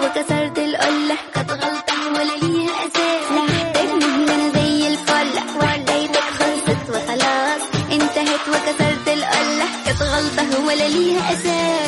وكسرت القلة كانت غلطة ولا ليها أساس لا احترمني أنا زي الفل وحكايتك خلصت وخلاص انتهت وكسرت القلة كانت غلطة ولا ليها أساس